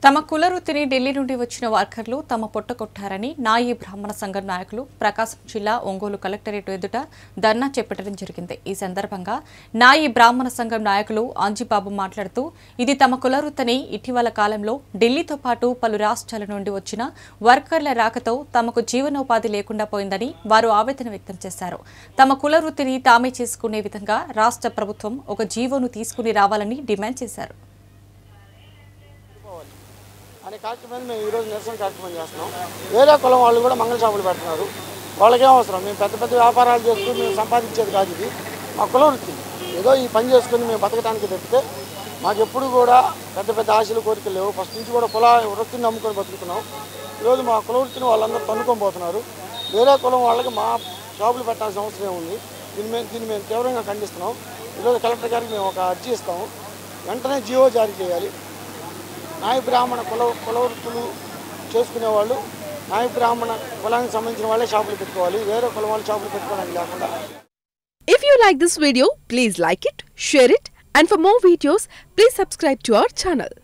తమ కుల వృత్తిని ఢిల్లీ నుండి వచ్చిన వర్కర్లు తమ పొట్ట కొట్టారని నాయి బ్రాహ్మణ సంఘం నాయకులు ప్రకాశం జిల్లా ఒంగోలు కలెక్టరేట్ ఎదుట ధర్నా చేపట్టడం జరిగింది ఈ సందర్భంగా నాయి బ్రాహ్మణ సంఘం నాయకులు ఆంజీబాబు మాట్లాడుతూ ఇది తమ కుల వృత్తిని ఇటీవల కాలంలో ఢిల్లీతో పాటు పలు రాష్ట్రాల నుండి వచ్చిన వర్కర్ల రాకతో తమకు జీవనోపాధి లేకుండా పోయిందని వారు ఆవేదన వ్యక్తం చేశారు తమ కుల వృత్తిని తామే చేసుకునే విధంగా రాష్ట్ర ప్రభుత్వం ఒక జీవోను తీసుకుని రావాలని డిమాండ్ చేశారు అనే కార్యక్రమం మీద మేము ఈరోజు నిరసన కార్యక్రమం చేస్తున్నాం వేరే కులం వాళ్ళు కూడా మంగళ షాపులు పెడుతున్నారు వాళ్ళకేం అవసరం మేము పెద్ద పెద్ద వ్యాపారాలు చేసుకుని మేము సంపాదించేది కాదు ఇది మా కులం వృత్తి ఏదో ఈ పని చేసుకుని మేము బతకడానికి తప్పితే మాకు ఎప్పుడు కూడా పెద్ద పెద్ద ఆశలు కోరికలు లేవు ఫస్ట్ నుంచి కూడా కుల వృత్తిని నమ్ముకొని బతుకుతున్నాం ఈరోజు మా కుల వృత్తిని వాళ్ళందరూ తన్నుకొని పోతున్నారు వేరే కులం వాళ్ళకి మా షాపులు పెట్టాల్సిన అవసరం ఏముంది దీన్ని మేము దీన్ని మేము తీవ్రంగా ఖండిస్తున్నాం ఈరోజు కలెక్టర్ గారికి మేము ఒక అర్జీ ఇస్తాము వెంటనే జీవో జారీ చేయాలి నాయ బ్రాహ్మణ కుల కుల వృత్తులు చేసుకునే వాళ్ళు నాయ బ్రాహ్మణ కులానికి సంబంధించిన వాళ్ళే షాపులు పెట్టుకోవాలి వేరే కులం వాళ్ళు షాపులు పెట్టుకోవడానికి లేకుండా If you like this video, please like it, share it, and for more videos, please subscribe to our channel.